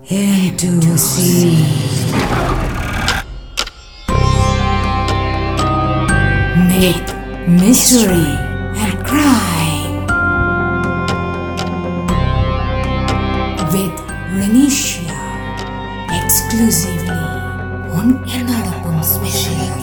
into sea. Myth, mystery, and crime. With Renisha. Exclusively on എന്നോടൊപ്പം specials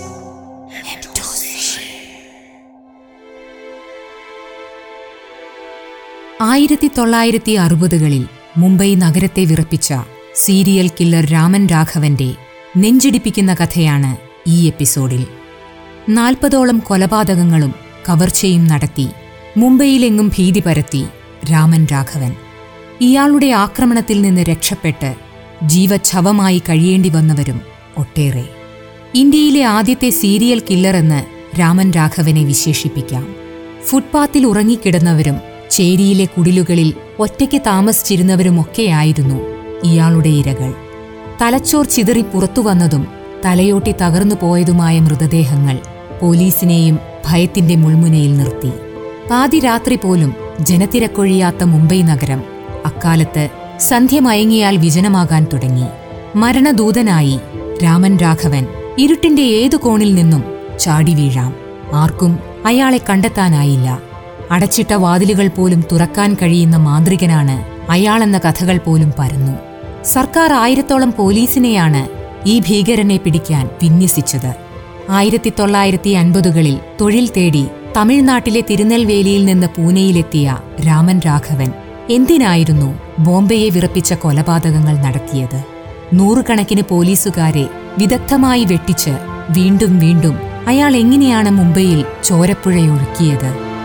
ആയിരത്തി തൊള്ളായിരത്തി അറുപതുകളിൽ മുംബൈ നഗരത്തെ വിറപ്പിച്ച സീരിയൽ കില്ലർ രാമൻ രാഘവന്റെ നെഞ്ചിടിപ്പിക്കുന്ന കഥയാണ് ഈ എപ്പിസോഡിൽ നാൽപ്പതോളം കൊലപാതകങ്ങളും കവർച്ചയും നടത്തി മുംബൈയിലെങ്ങും ഭീതി പരത്തി രാമൻ രാഘവൻ ഇയാളുടെ ആക്രമണത്തിൽ നിന്ന് രക്ഷപ്പെട്ട് ജീവച്ഛവമായി കഴിയേണ്ടി വന്നവരും ഒട്ടേറെ ഇന്ത്യയിലെ ആദ്യത്തെ സീരിയൽ കില്ലർ എന്ന് രാമൻ രാഘവനെ വിശേഷിപ്പിക്കാം ഫുട്പാത്തിൽ ഉറങ്ങിക്കിടന്നവരും ചേരിയിലെ കുടിലുകളിൽ ഒറ്റയ്ക്ക് താമസിച്ചിരുന്നവരുമൊക്കെയായിരുന്നു ഇയാളുടെ ഇരകൾ തലച്ചോർ ചിതറി പുറത്തുവന്നതും തലയോട്ടി തകർന്നു പോയതുമായ മൃതദേഹങ്ങൾ പോലീസിനെയും ഭയത്തിന്റെ മുൾമുനയിൽ നിർത്തി പാതിരാത്രി പോലും ജനത്തിരക്കൊഴിയാത്ത മുംബൈ നഗരം അക്കാലത്ത് സന്ധ്യ മയങ്ങിയാൽ വിജനമാകാൻ തുടങ്ങി മരണദൂതനായി രാമൻ രാഘവൻ ഇരുട്ടിന്റെ ഏതു കോണിൽ നിന്നും ചാടി വീഴാം ആർക്കും അയാളെ കണ്ടെത്താനായില്ല അടച്ചിട്ട വാതിലുകൾ പോലും തുറക്കാൻ കഴിയുന്ന മാന്ത്രികനാണ് അയാളെന്ന കഥകൾ പോലും പരന്നു സർക്കാർ ആയിരത്തോളം പോലീസിനെയാണ് ഈ ഭീകരനെ പിടിക്കാൻ വിന്യസിച്ചത് ആയിരത്തി തൊള്ളായിരത്തി അൻപതുകളിൽ തൊഴിൽ തേടി തമിഴ്നാട്ടിലെ തിരുനെൽവേലിയിൽ നിന്ന് പൂനെയിലെത്തിയ രാമൻ രാഘവൻ എന്തിനായിരുന്നു ബോംബെയെ വിറപ്പിച്ച കൊലപാതകങ്ങൾ നടത്തിയത് നൂറുകണക്കിന് പോലീസുകാരെ വിദഗ്ധമായി വെട്ടിച്ച് വീണ്ടും വീണ്ടും അയാൾ എങ്ങനെയാണ് മുംബൈയിൽ ചോരപ്പുഴയൊഴുക്കിയത്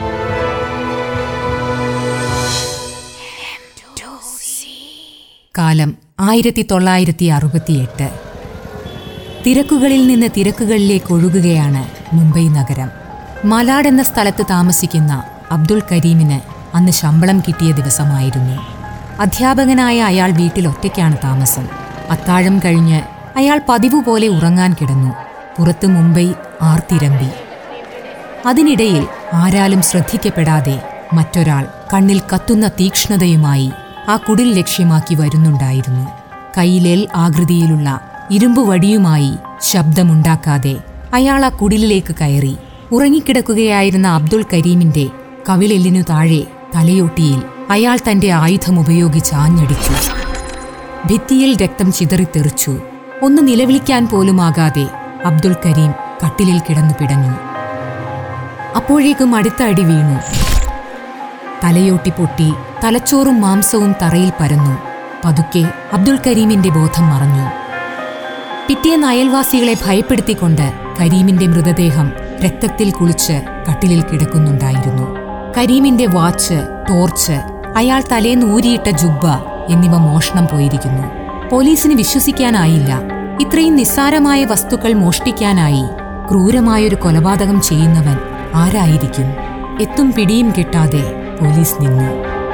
കാലം ആയിരത്തി തൊള്ളായിരത്തി അറുപത്തിയെട്ട് തിരക്കുകളിൽ നിന്ന് തിരക്കുകളിലേക്ക് ഒഴുകുകയാണ് മുംബൈ നഗരം മലാഡ് എന്ന സ്ഥലത്ത് താമസിക്കുന്ന അബ്ദുൾ കരീമിന് അന്ന് ശമ്പളം കിട്ടിയ ദിവസമായിരുന്നു അധ്യാപകനായ അയാൾ വീട്ടിൽ ഒറ്റയ്ക്കാണ് താമസം അത്താഴം കഴിഞ്ഞ് അയാൾ പതിവ് പോലെ ഉറങ്ങാൻ കിടന്നു പുറത്ത് മുംബൈ ആർത്തിരമ്പി അതിനിടയിൽ ആരാലും ശ്രദ്ധിക്കപ്പെടാതെ മറ്റൊരാൾ കണ്ണിൽ കത്തുന്ന തീക്ഷ്ണതയുമായി ആ കുടിൽ ലക്ഷ്യമാക്കി വരുന്നുണ്ടായിരുന്നു കയ്യിലേൽ ആകൃതിയിലുള്ള ഇരുമ്പ് വടിയുമായി ശബ്ദമുണ്ടാക്കാതെ അയാൾ ആ കുടിലിലേക്ക് കയറി ഉറങ്ങിക്കിടക്കുകയായിരുന്ന അബ്ദുൾ കരീമിന്റെ കവിളെല്ലിനു താഴെ തലയോട്ടിയിൽ അയാൾ തന്റെ ആയുധം ഉപയോഗിച്ച് ആഞ്ഞടിച്ചു ഭിത്തിയിൽ രക്തം ചിതറിത്തെറിച്ചു ഒന്ന് നിലവിളിക്കാൻ പോലുമാകാതെ അബ്ദുൾ കരീം കട്ടിലിൽ കിടന്നു പിടഞ്ഞു അപ്പോഴേക്കും അടുത്ത അടി വീണു തലയോട്ടി പൊട്ടി തലച്ചോറും മാംസവും തറയിൽ പരന്നു പതുക്കെ അബ്ദുൾ കരീമിന്റെ ബോധം മറഞ്ഞു പിറ്റേന്ന് അയൽവാസികളെ ഭയപ്പെടുത്തിക്കൊണ്ട് കരീമിന്റെ മൃതദേഹം രക്തത്തിൽ കുളിച്ച് കട്ടിലിൽ കിടക്കുന്നുണ്ടായിരുന്നു കരീമിന്റെ വാച്ച് ടോർച്ച് അയാൾ തലേന്ന് ഊരിയിട്ട ജുബ്ബ എന്നിവ മോഷണം പോയിരിക്കുന്നു പോലീസിന് വിശ്വസിക്കാനായില്ല ഇത്രയും നിസ്സാരമായ വസ്തുക്കൾ മോഷ്ടിക്കാനായി ക്രൂരമായൊരു കൊലപാതകം ചെയ്യുന്നവൻ ആരായിരിക്കും എത്തും പിടിയും കിട്ടാതെ പോലീസ് നിന്നു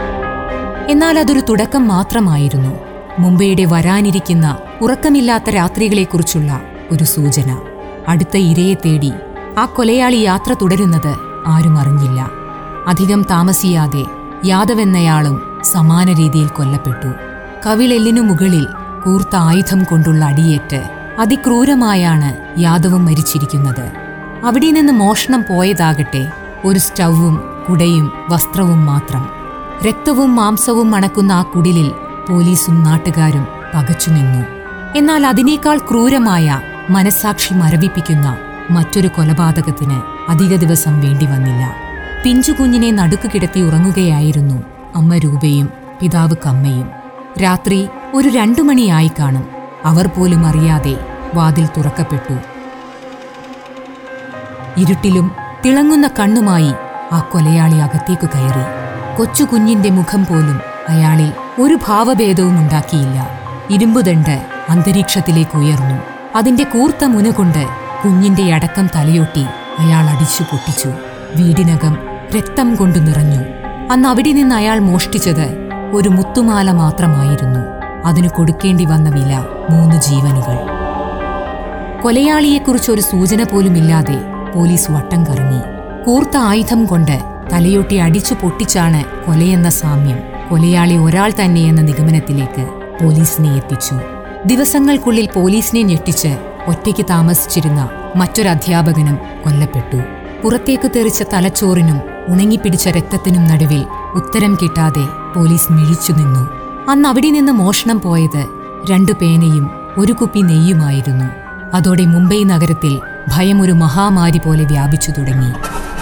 എന്നാൽ അതൊരു തുടക്കം മാത്രമായിരുന്നു മുംബൈയുടെ വരാനിരിക്കുന്ന ഉറക്കമില്ലാത്ത രാത്രികളെക്കുറിച്ചുള്ള ഒരു സൂചന അടുത്ത ഇരയെ തേടി ആ കൊലയാളി യാത്ര തുടരുന്നത് ആരും അറിഞ്ഞില്ല അധികം താമസിയാതെ യാദവ് എന്നയാളും സമാന രീതിയിൽ കൊല്ലപ്പെട്ടു കവിളെല്ലിനു മുകളിൽ കൂർത്ത ആയുധം കൊണ്ടുള്ള അടിയേറ്റ് അതിക്രൂരമായാണ് യാദവും മരിച്ചിരിക്കുന്നത് അവിടെ നിന്ന് മോഷണം പോയതാകട്ടെ ഒരു സ്റ്റൗവും കുടയും വസ്ത്രവും മാത്രം രക്തവും മാംസവും മണക്കുന്ന ആ കുടിലിൽ പോലീസും നാട്ടുകാരും പകച്ചുനിന്നു എന്നാൽ അതിനേക്കാൾ ക്രൂരമായ മനസാക്ഷി മരവിപ്പിക്കുന്ന മറ്റൊരു കൊലപാതകത്തിന് അധിക ദിവസം വേണ്ടി വന്നില്ല പിഞ്ചുകുഞ്ഞിനെ നടുക്ക് കിടത്തി ഉറങ്ങുകയായിരുന്നു അമ്മ രൂപയും പിതാവ് കമ്മയും രാത്രി ഒരു രണ്ടു മണിയായി കാണും അവർ പോലും അറിയാതെ വാതിൽ തുറക്കപ്പെട്ടു ഇരുട്ടിലും തിളങ്ങുന്ന കണ്ണുമായി ആ കൊലയാളി അകത്തേക്ക് കയറി കൊച്ചു കുഞ്ഞിന്റെ മുഖം പോലും അയാളിൽ ഒരു ഭാവഭേദവും ഉണ്ടാക്കിയില്ല ഇരുമ്പുദണ്ട് അന്തരീക്ഷത്തിലേക്ക് ഉയർന്നു അതിന്റെ കൂർത്ത മുന കൊണ്ട് കുഞ്ഞിന്റെ അടക്കം തലയൊട്ടി അയാൾ അടിച്ചു പൊട്ടിച്ചു വീടിനകം രക്തം കൊണ്ടു നിറഞ്ഞു അന്ന് അവിടെ നിന്ന് അയാൾ മോഷ്ടിച്ചത് ഒരു മുത്തുമാല മാത്രമായിരുന്നു അതിനു കൊടുക്കേണ്ടി വന്ന വില മൂന്ന് ജീവനുകൾ കൊലയാളിയെക്കുറിച്ച് ഒരു സൂചന പോലുമില്ലാതെ പോലീസ് വട്ടം കറങ്ങി കൂർത്ത ആയുധം കൊണ്ട് തലയൊട്ടി അടിച്ചു പൊട്ടിച്ചാണ് കൊലയെന്ന സാമ്യം കൊലയാളി ഒരാൾ തന്നെയെന്ന നിഗമനത്തിലേക്ക് പോലീസിനെ എത്തിച്ചു ദിവസങ്ങൾക്കുള്ളിൽ പോലീസിനെ ഞെട്ടിച്ച് ഒറ്റയ്ക്ക് താമസിച്ചിരുന്ന മറ്റൊരു അധ്യാപകനും കൊല്ലപ്പെട്ടു പുറത്തേക്ക് തെറിച്ച തലച്ചോറിനും ഉണങ്ങിപ്പിടിച്ച രക്തത്തിനും നടുവിൽ ഉത്തരം കിട്ടാതെ പോലീസ് മിഴിച്ചു നിന്നു അന്ന് അവിടെ നിന്ന് മോഷണം പോയത് രണ്ടു പേനയും ഒരു കുപ്പി നെയ്യുമായിരുന്നു അതോടെ മുംബൈ നഗരത്തിൽ ഭയം ഒരു മഹാമാരി പോലെ വ്യാപിച്ചു തുടങ്ങി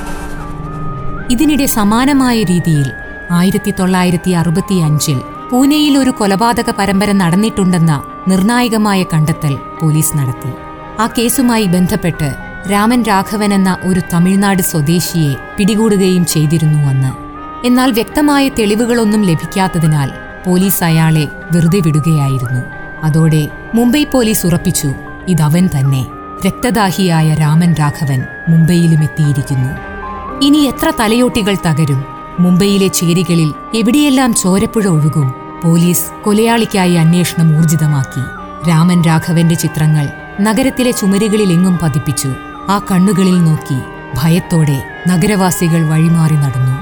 ഇതിനിടെ സമാനമായ രീതിയിൽ ആയിരത്തി തൊള്ളായിരത്തി അറുപത്തി അഞ്ചിൽ പൂനെയിൽ ഒരു കൊലപാതക പരമ്പര നടന്നിട്ടുണ്ടെന്ന നിർണായകമായ കണ്ടെത്തൽ പോലീസ് നടത്തി ആ കേസുമായി ബന്ധപ്പെട്ട് രാമൻ രാഘവൻ എന്ന ഒരു തമിഴ്നാട് സ്വദേശിയെ പിടികൂടുകയും ചെയ്തിരുന്നു അന്ന് എന്നാൽ വ്യക്തമായ തെളിവുകളൊന്നും ലഭിക്കാത്തതിനാൽ പോലീസ് അയാളെ വെറുതെ വിടുകയായിരുന്നു അതോടെ മുംബൈ പോലീസ് ഉറപ്പിച്ചു ഇതവൻ തന്നെ രക്തദാഹിയായ രാമൻ രാഘവൻ മുംബൈയിലും എത്തിയിരിക്കുന്നു ഇനി എത്ര തലയോട്ടികൾ തകരും മുംബൈയിലെ ചേരികളിൽ എവിടെയെല്ലാം ചോരപ്പുഴ ഒഴുകും പോലീസ് കൊലയാളിക്കായി അന്വേഷണം ഊർജിതമാക്കി രാമൻ രാഘവന്റെ ചിത്രങ്ങൾ നഗരത്തിലെ ചുമരുകളിലെങ്ങും പതിപ്പിച്ചു ആ കണ്ണുകളിൽ നോക്കി ഭയത്തോടെ നഗരവാസികൾ വഴിമാറി നടന്നു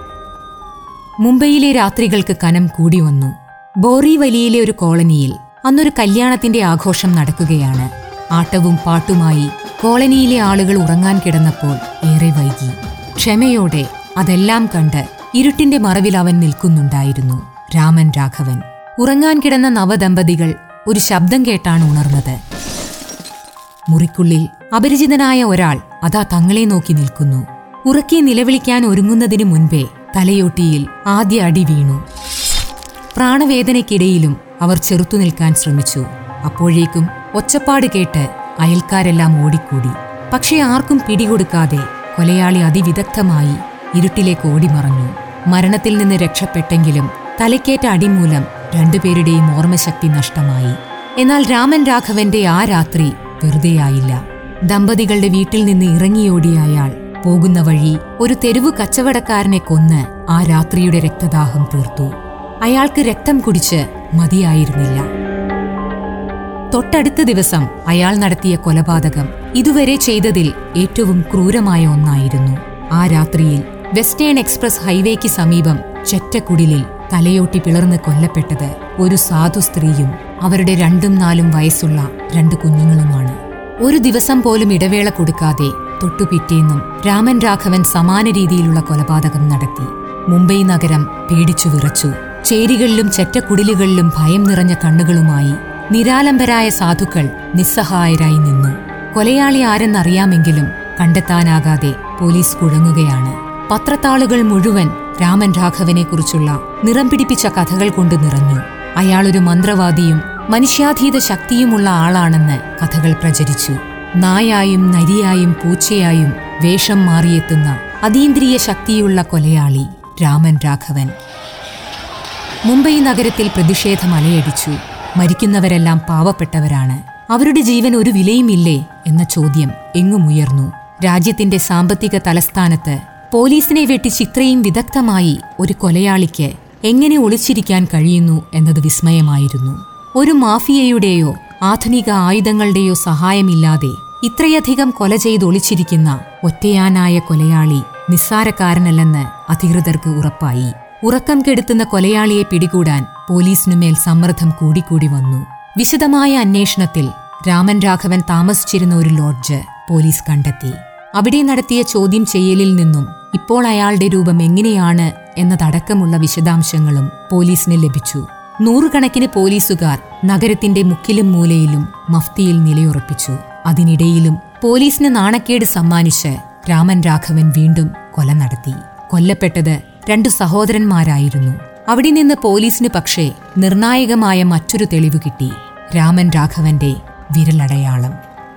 മുംബൈയിലെ രാത്രികൾക്ക് കനം കൂടി വന്നു ബോറിവലിയിലെ ഒരു കോളനിയിൽ അന്നൊരു കല്യാണത്തിന്റെ ആഘോഷം നടക്കുകയാണ് ആട്ടവും പാട്ടുമായി കോളനിയിലെ ആളുകൾ ഉറങ്ങാൻ കിടന്നപ്പോൾ ഏറെ വൈകി ക്ഷമയോടെ അതെല്ലാം കണ്ട് ഇരുട്ടിന്റെ മറവിൽ അവൻ നിൽക്കുന്നുണ്ടായിരുന്നു രാമൻ രാഘവൻ ഉറങ്ങാൻ കിടന്ന നവദമ്പതികൾ ഒരു ശബ്ദം കേട്ടാണ് ഉണർന്നത് മുറിക്കുള്ളിൽ അപരിചിതനായ ഒരാൾ അതാ തങ്ങളെ നോക്കി നിൽക്കുന്നു ഉറക്കി നിലവിളിക്കാൻ ഒരുങ്ങുന്നതിനു മുൻപേ തലയോട്ടിയിൽ ആദ്യ അടി വീണു പ്രാണവേദനയ്ക്കിടയിലും അവർ ചെറുത്തു നിൽക്കാൻ ശ്രമിച്ചു അപ്പോഴേക്കും ഒച്ചപ്പാട് കേട്ട് അയൽക്കാരെല്ലാം ഓടിക്കൂടി പക്ഷേ ആർക്കും പിടികൊടുക്കാതെ കൊലയാളി അതിവിദഗ്ധമായി ഇരുട്ടിലേക്ക് ഓടിമറഞ്ഞു മരണത്തിൽ നിന്ന് രക്ഷപ്പെട്ടെങ്കിലും തലക്കേറ്റ അടിമൂലം രണ്ടുപേരുടെയും ഓർമ്മശക്തി നഷ്ടമായി എന്നാൽ രാമൻ രാഘവന്റെ ആ രാത്രി വെറുതെയായില്ല ദമ്പതികളുടെ വീട്ടിൽ നിന്ന് ഇറങ്ങിയോടിയ അയാൾ പോകുന്ന വഴി ഒരു തെരുവു കച്ചവടക്കാരനെ കൊന്ന് ആ രാത്രിയുടെ രക്തദാഹം തീർത്തു അയാൾക്ക് രക്തം കുടിച്ച് മതിയായിരുന്നില്ല തൊട്ടടുത്ത ദിവസം അയാൾ നടത്തിയ കൊലപാതകം ഇതുവരെ ചെയ്തതിൽ ഏറ്റവും ക്രൂരമായ ഒന്നായിരുന്നു ആ രാത്രിയിൽ വെസ്റ്റേൺ എക്സ്പ്രസ് ഹൈവേക്ക് സമീപം ചെറ്റക്കുടിലിൽ തലയോട്ടി പിളർന്ന് കൊല്ലപ്പെട്ടത് ഒരു സാധു സ്ത്രീയും അവരുടെ രണ്ടും നാലും വയസ്സുള്ള രണ്ട് കുഞ്ഞുങ്ങളുമാണ് ഒരു ദിവസം പോലും ഇടവേള കൊടുക്കാതെ തൊട്ടുപിറ്റേന്നും രാമൻ രാഘവൻ സമാന രീതിയിലുള്ള കൊലപാതകം നടത്തി മുംബൈ നഗരം പേടിച്ചു വിറച്ചു ചേരികളിലും ചെറ്റക്കുടിലുകളിലും ഭയം നിറഞ്ഞ കണ്ണുകളുമായി നിരാലംബരായ സാധുക്കൾ നിസ്സഹായരായി നിന്നു കൊലയാളി ആരെന്നറിയാമെങ്കിലും കണ്ടെത്താനാകാതെ പോലീസ് കുഴങ്ങുകയാണ് പത്രത്താളുകൾ മുഴുവൻ രാമൻ രാഘവനെക്കുറിച്ചുള്ള നിറം പിടിപ്പിച്ച കഥകൾ കൊണ്ട് നിറഞ്ഞു അയാളൊരു മന്ത്രവാദിയും മനുഷ്യാധീത ശക്തിയുമുള്ള ആളാണെന്ന് കഥകൾ പ്രചരിച്ചു നായായും നരിയായും പൂച്ചയായും വേഷം മാറിയെത്തുന്ന അതീന്ദ്രിയ ശക്തിയുള്ള കൊലയാളി രാമൻ രാഘവൻ മുംബൈ നഗരത്തിൽ പ്രതിഷേധം അലയടിച്ചു മരിക്കുന്നവരെല്ലാം പാവപ്പെട്ടവരാണ് അവരുടെ ജീവൻ ഒരു വിലയുമില്ലേ എന്ന ചോദ്യം എങ്ങുമുയർന്നു രാജ്യത്തിന്റെ സാമ്പത്തിക തലസ്ഥാനത്ത് പോലീസിനെ വെട്ടിച്ച് ഇത്രയും വിദഗ്ധമായി ഒരു കൊലയാളിക്ക് എങ്ങനെ ഒളിച്ചിരിക്കാൻ കഴിയുന്നു എന്നത് വിസ്മയമായിരുന്നു ഒരു മാഫിയയുടെയോ ആധുനിക ആയുധങ്ങളുടെയോ സഹായമില്ലാതെ ഇത്രയധികം കൊല ചെയ്ത് ഒളിച്ചിരിക്കുന്ന ഒറ്റയാനായ കൊലയാളി നിസ്സാരക്കാരനല്ലെന്ന് അധികൃതർക്ക് ഉറപ്പായി ഉറക്കം കെടുത്തുന്ന കൊലയാളിയെ പിടികൂടാൻ പോലീസിനുമേൽ സമ്മർദ്ദം കൂടിക്കൂടി വന്നു വിശദമായ അന്വേഷണത്തിൽ രാമൻ രാഘവൻ താമസിച്ചിരുന്ന ഒരു ലോഡ്ജ് പോലീസ് കണ്ടെത്തി അവിടെ നടത്തിയ ചോദ്യം ചെയ്യലിൽ നിന്നും ഇപ്പോൾ അയാളുടെ രൂപം എങ്ങനെയാണ് എന്നതടക്കമുള്ള വിശദാംശങ്ങളും പോലീസിന് ലഭിച്ചു നൂറുകണക്കിന് പോലീസുകാർ നഗരത്തിന്റെ മുക്കിലും മൂലയിലും മഫ്തിയിൽ നിലയുറപ്പിച്ചു അതിനിടയിലും പോലീസിന് നാണക്കേട് സമ്മാനിച്ച് രാമൻ രാഘവൻ വീണ്ടും കൊല നടത്തി കൊല്ലപ്പെട്ടത് രണ്ടു സഹോദരന്മാരായിരുന്നു അവിടെ നിന്ന് പോലീസിന് പക്ഷേ നിർണായകമായ മറ്റൊരു തെളിവ് കിട്ടി രാമൻ രാഘവന്റെ വിരലടയാളം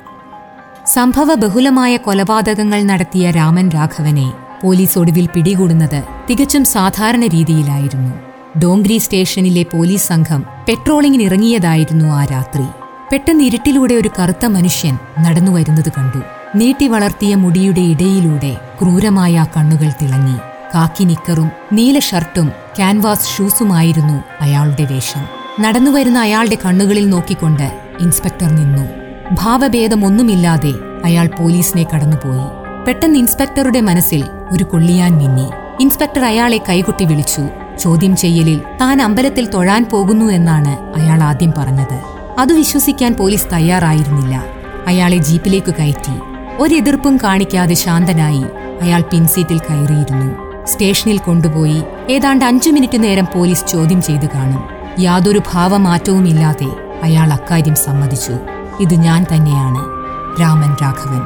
സംഭവ ബഹുലമായ കൊലപാതകങ്ങൾ നടത്തിയ രാമൻ രാഘവനെ പോലീസ് ഒടുവിൽ പിടികൂടുന്നത് തികച്ചും സാധാരണ രീതിയിലായിരുന്നു ഡോങ്ക്രി സ്റ്റേഷനിലെ പോലീസ് സംഘം പെട്രോളിങ്ങിന് ഇറങ്ങിയതായിരുന്നു ആ രാത്രി പെട്ടെന്ന് ഇരുട്ടിലൂടെ ഒരു കറുത്ത മനുഷ്യൻ നടന്നു വരുന്നത് കണ്ടു നീട്ടി വളർത്തിയ മുടിയുടെ ഇടയിലൂടെ ക്രൂരമായ ആ കണ്ണുകൾ തിളങ്ങി കാക്കി നിക്കറും നീല ഷർട്ടും ക്യാൻവാസ് ഷൂസുമായിരുന്നു അയാളുടെ വേഷം നടന്നുവരുന്ന അയാളുടെ കണ്ണുകളിൽ നോക്കിക്കൊണ്ട് ഇൻസ്പെക്ടർ നിന്നു ഭാവഭേദമൊന്നുമില്ലാതെ അയാൾ പോലീസിനെ കടന്നുപോയി പെട്ടെന്ന് ഇൻസ്പെക്ടറുടെ മനസ്സിൽ ഒരു കൊള്ളിയാൻ മിന്നി ഇൻസ്പെക്ടർ അയാളെ കൈകൊട്ടി വിളിച്ചു ചോദ്യം ചെയ്യലിൽ താൻ അമ്പലത്തിൽ തൊഴാൻ പോകുന്നു എന്നാണ് അയാൾ ആദ്യം പറഞ്ഞത് അത് വിശ്വസിക്കാൻ പോലീസ് തയ്യാറായിരുന്നില്ല അയാളെ ജീപ്പിലേക്ക് കയറ്റി ഒരെതിർപ്പും കാണിക്കാതെ ശാന്തനായി അയാൾ പിൻസീറ്റിൽ കയറിയിരുന്നു സ്റ്റേഷനിൽ കൊണ്ടുപോയി ഏതാണ്ട് അഞ്ചു മിനിറ്റ് നേരം പോലീസ് ചോദ്യം ചെയ്തു കാണും യാതൊരു ഭാവമാറ്റവുമില്ലാതെ അയാൾ അക്കാര്യം സമ്മതിച്ചു ഇത് ഞാൻ തന്നെയാണ് രാമൻ രാഘവൻ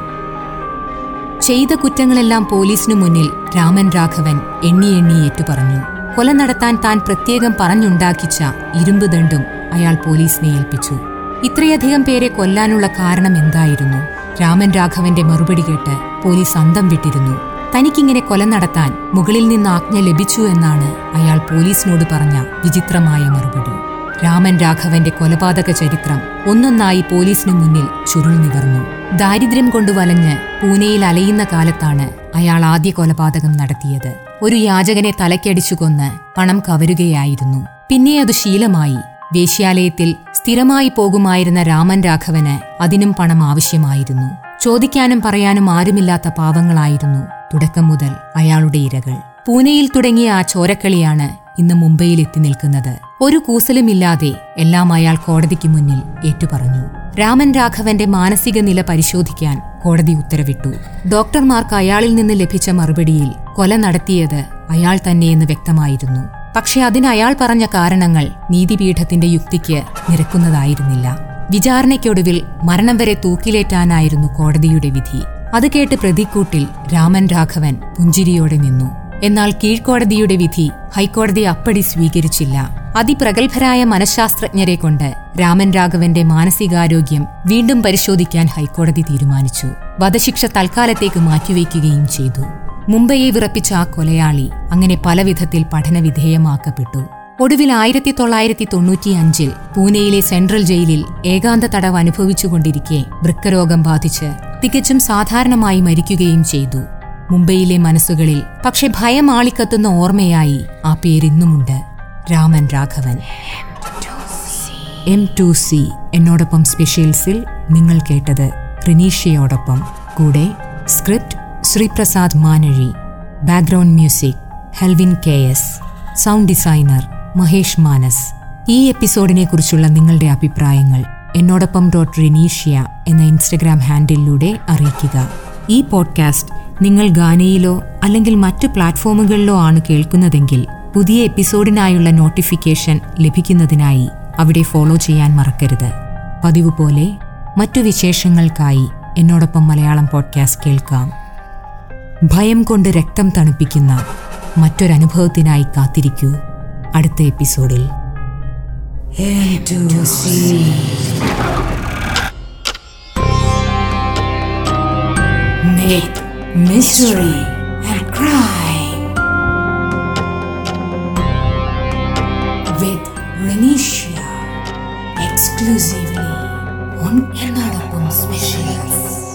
ചെയ്ത കുറ്റങ്ങളെല്ലാം പോലീസിനു മുന്നിൽ രാമൻ രാഘവൻ എണ്ണി എണ്ണി ഏറ്റുപറഞ്ഞു കൊല നടത്താൻ താൻ പ്രത്യേകം പറഞ്ഞുണ്ടാക്കിച്ച ഇരുമ്പ് ദണ്ടും അയാൾ പോലീസിനെ ഏൽപ്പിച്ചു ഇത്രയധികം പേരെ കൊല്ലാനുള്ള കാരണം എന്തായിരുന്നു രാമൻ രാഘവന്റെ മറുപടി കേട്ട് പോലീസ് അന്തം വിട്ടിരുന്നു തനിക്കിങ്ങനെ കൊല നടത്താൻ മുകളിൽ നിന്ന് ആജ്ഞ ലഭിച്ചു എന്നാണ് അയാൾ പോലീസിനോട് പറഞ്ഞ വിചിത്രമായ മറുപടി രാമൻ രാഘവന്റെ കൊലപാതക ചരിത്രം ഒന്നൊന്നായി പോലീസിനു മുന്നിൽ ചുരുൾ നിവർന്നു ദാരിദ്ര്യം കൊണ്ട് വലഞ്ഞ് പൂനെയിൽ അലയുന്ന കാലത്താണ് അയാൾ ആദ്യ കൊലപാതകം നടത്തിയത് ഒരു യാചകനെ തലക്കടിച്ചു കൊന്ന് പണം കവരുകയായിരുന്നു പിന്നെ അത് ശീലമായി വേശ്യാലയത്തിൽ സ്ഥിരമായി പോകുമായിരുന്ന രാമൻ രാഘവന് അതിനും പണം ആവശ്യമായിരുന്നു ചോദിക്കാനും പറയാനും ആരുമില്ലാത്ത പാവങ്ങളായിരുന്നു തുടക്കം മുതൽ അയാളുടെ ഇരകൾ പൂനെയിൽ തുടങ്ങിയ ആ ചോരക്കളിയാണ് ഇന്ന് മുംബൈയിൽ എത്തി നിൽക്കുന്നത് ഒരു കൂസലുമില്ലാതെ എല്ലാം അയാൾ കോടതിക്ക് മുന്നിൽ ഏറ്റുപറഞ്ഞു രാമൻ രാഘവന്റെ മാനസിക നില പരിശോധിക്കാൻ കോടതി ഉത്തരവിട്ടു ഡോക്ടർമാർക്ക് അയാളിൽ നിന്ന് ലഭിച്ച മറുപടിയിൽ കൊല നടത്തിയത് അയാൾ തന്നെയെന്ന് വ്യക്തമായിരുന്നു പക്ഷെ അതിന് അയാൾ പറഞ്ഞ കാരണങ്ങൾ നീതിപീഠത്തിന്റെ യുക്തിക്ക് നിരക്കുന്നതായിരുന്നില്ല വിചാരണയ്ക്കൊടുവിൽ മരണം വരെ തൂക്കിലേറ്റാനായിരുന്നു കോടതിയുടെ വിധി അത് കേട്ട് പ്രതിക്കൂട്ടിൽ രാമൻ രാഘവൻ പുഞ്ചിരിയോടെ നിന്നു എന്നാൽ കീഴ്ക്കോടതിയുടെ വിധി ഹൈക്കോടതി അപ്പടി സ്വീകരിച്ചില്ല അതിപ്രഗത്ഭരായ മനഃശാസ്ത്രജ്ഞരെ കൊണ്ട് രാമൻ രാഘവന്റെ മാനസികാരോഗ്യം വീണ്ടും പരിശോധിക്കാൻ ഹൈക്കോടതി തീരുമാനിച്ചു വധശിക്ഷ തൽക്കാലത്തേക്ക് മാറ്റിവെക്കുകയും ചെയ്തു മുംബൈയെ വിറപ്പിച്ച ആ കൊലയാളി അങ്ങനെ പലവിധത്തിൽ പഠനവിധേയമാക്കപ്പെട്ടു ഒടുവിൽ ആയിരത്തി തൊള്ളായിരത്തി തൊണ്ണൂറ്റിയഞ്ചിൽ പൂനെയിലെ സെൻട്രൽ ജയിലിൽ ഏകാന്ത തടവ് അനുഭവിച്ചുകൊണ്ടിരിക്കെ വൃക്കരോഗം ബാധിച്ച് തികച്ചും സാധാരണമായി മരിക്കുകയും ചെയ്തു മുംബൈയിലെ മനസ്സുകളിൽ പക്ഷെ ഭയം ആളിക്കത്തുന്ന ഓർമ്മയായി ആ പേരിന്നുമുണ്ട് Raman Raghavan M two C എന്നോടൊപ്പം സ്പെഷ്യൽസിൽ നിങ്ങൾ കേട്ടത് റിനീഷയോടൊപ്പം കൂടെ script Sreeprasad Manazhi background music Helvin K S sound designer Mahesh Manas ഈ എപ്പിസോഡിനെ കുറിച്ചുള്ള നിങ്ങളുടെ അഭിപ്രായങ്ങൾ എന്നോടൊപ്പം ഡോട്ട് റിനീഷ്യ എന്ന ഇൻസ്റ്റഗ്രാം ഹാൻഡിലൂടെ അറിയിക്കുക ഈ പോഡ്കാസ്റ്റ് നിങ്ങൾ ഗാനയിലോ അല്ലെങ്കിൽ മറ്റു പ്ലാറ്റ്ഫോമുകളിലോ ആണ് കേൾക്കുന്നതെങ്കിൽ പുതിയ എപ്പിസോഡിനായുള്ള നോട്ടിഫിക്കേഷൻ ലഭിക്കുന്നതിനായി അവിടെ ഫോളോ ചെയ്യാൻ മറക്കരുത് പതിവ് പോലെ മറ്റു വിശേഷങ്ങൾക്കായി എന്നോടൊപ്പം മലയാളം പോഡ്കാസ്റ്റ് കേൾക്കാം ഭയം കൊണ്ട് രക്തം തണുപ്പിക്കുന്ന മറ്റൊരനുഭവത്തിനായി കാത്തിരിക്കൂ അടുത്ത എപ്പിസോഡിൽ Into sea. Myth, mystery, and crime. With Renisha. Exclusively on Enadapum Specials.